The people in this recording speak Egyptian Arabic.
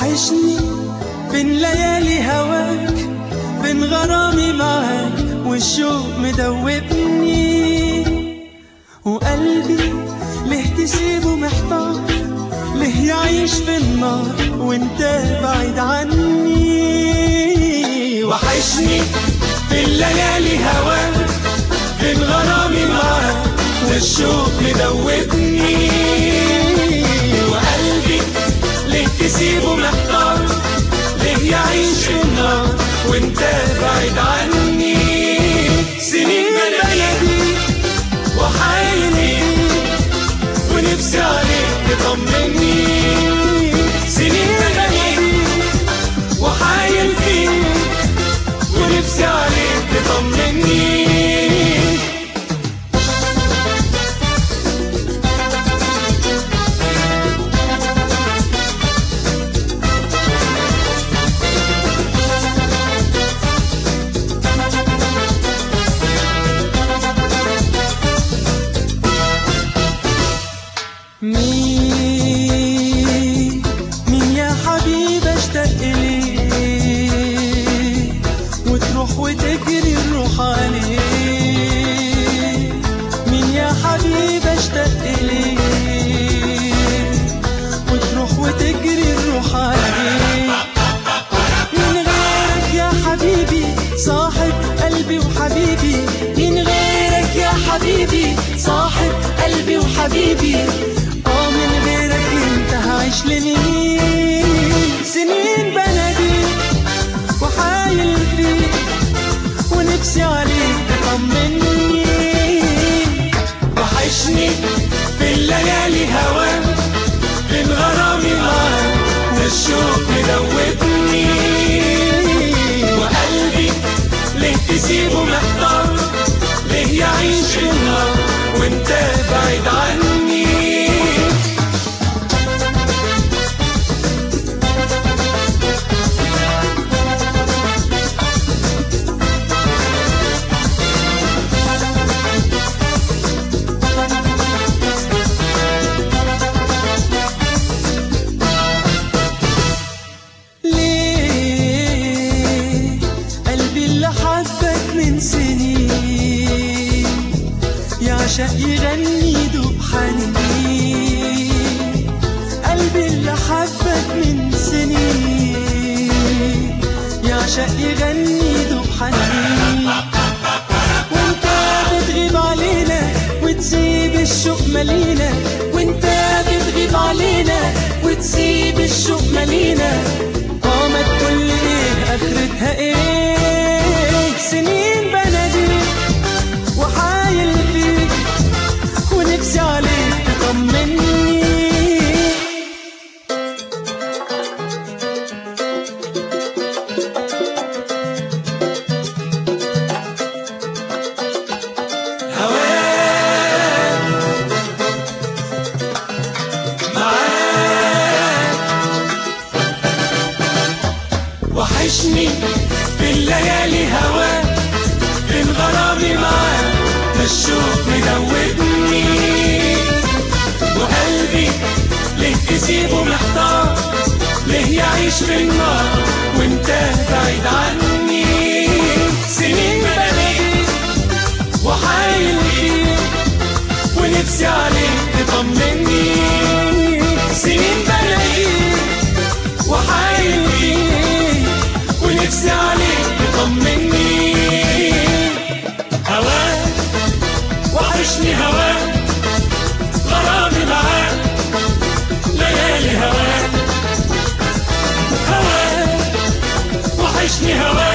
وحشني بين ليالي هواك بين غرامي معاك والشوق مدوبني وقلبي ليه تسيبه محتار ليه يعيش في النار وانت بعيد عني وحشني في الليالي هواك بين غرامي معاك والشوق مدوبني وقلبي ليه تسيبه محتار ليه يعيش في النار وانت بعيد عني سنين بلدي وحايلي ونفسي عليك تطمني سنين بلدي وحايل فيك ونفسي عليك تطمني مين مين يا حبيب اشتاق ليه وتروح وتجري الروح عليه مين يا حبيب اشتاق ليه وتروح وتجري الروح عليه من غيرك يا حبيبي صاحب قلبي وحبيبي من غيرك يا حبيبي صاحب قلبي وحبيبي اه من غيرك انت هعيش لمين سنين بناديك وحايل فيك ونفسي عليك تطمني وحشني في الليالي هواك بين غرامي معاك والشوق مدوبني وقلبي ليه تسيبه محتار ليه يعيش في النار وانت بعيد عني ليه قلبي اللي حبك من سنين يعشق يغني دوب حنين قلبي اللي حبك من سنين يعشق يغني دوب حنين وانت بتغيب علينا وتسيب الشوق مالينا وانت بتغيب علينا وتسيب الشوق مالينا اه ما تقول لي ايه اخرتها ايه سنين بناديك وحايل فيك ونفسي عليك تطمني وحشني في الليالي هواك بين غرامي معاك الشوق مدوبني وقلبي ليه تسيبه محتار ليه يعيش في النار وانت بعيد عني سنين بلاقيك وحايل فيك ونفسي عليك تطمني سنين بلاقيك وحايل فيك ونفسي عليك تطمني هواك وحشني هواك غرامي معاك ليالي هواك هواك وحشني هواك